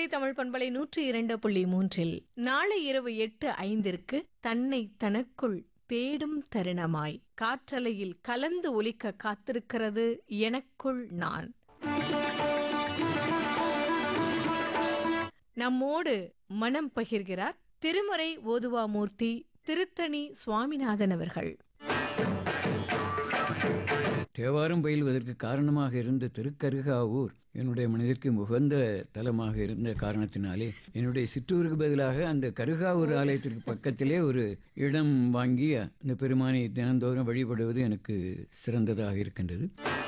பாரதி தமிழ் பண்பலை நூற்றி இரண்டு புள்ளி மூன்றில் நாளை இரவு எட்டு ஐந்திற்கு தன்னை தனக்குள் தேடும் தருணமாய் காற்றலையில் கலந்து ஒலிக்க காத்திருக்கிறது எனக்குள் நான் நம்மோடு மனம் பகிர்கிறார் திருமறை ஓதுவாமூர்த்தி திருத்தணி சுவாமிநாதன் அவர்கள் தேவாரம் பயில்வதற்கு காரணமாக இருந்த திருக்கருகாவூர் என்னுடைய மனதிற்கு உகந்த தலமாக இருந்த காரணத்தினாலே என்னுடைய சிற்றூருக்கு பதிலாக அந்த கருகாவூர் ஆலயத்திற்கு பக்கத்திலே ஒரு இடம் வாங்கி அந்த பெருமானை தினந்தோறும் வழிபடுவது எனக்கு சிறந்ததாக இருக்கின்றது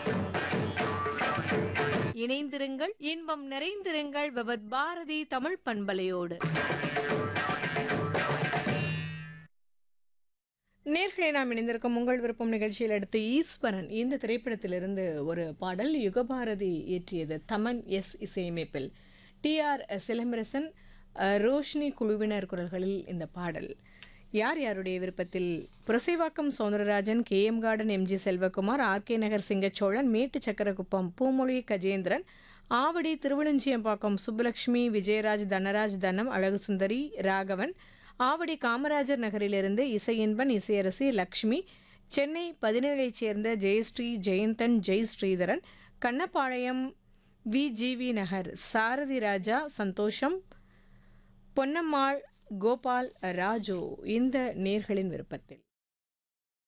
இணைந்திருங்கள் இன்பம் நிறைந்திருங்கள் பவத் பாரதி தமிழ் பண்பலையோடு நேர்களை நாம் இணைந்திருக்கும் உங்கள் விருப்பம் நிகழ்ச்சியில் அடுத்து ஈஸ்வரன் இந்த திரைப்படத்திலிருந்து ஒரு பாடல் யுகபாரதி இயற்றியது தமன் எஸ் இசையமைப்பில் டி ஆர் சிலம்பரசன் அஹ், ரோஷினி குழுவினர் குரல்களில் இந்த பாடல் யார் யாருடைய விருப்பத்தில் Purasaivakkam Soundararajan K M garden M G Selvakumar R K Nagar Singacholan Mettu Chakkarakuppam Poomozhi Gajendran Avadi Thiruvazhunjiyambakkam Subbulakshmi Vijayaraj Dhanaraj Dhanam Azhagusundari Raghavan Avadi Kamarajar நகரிலிருந்து இசையின்பன் இசையரசி லக்ஷ்மி சென்னை பதினேழைச் சேர்ந்த ஜெயஸ்ரீ ஜெயந்தன் ஜெய் ஸ்ரீதரன் கண்ணப்பாளையம் விஜிவி நகர் சாரதி ராஜா சந்தோஷம் பொன்னம்மாள் கோபால் ராஜு இந்த நேர்களின் விருப்பத்தில்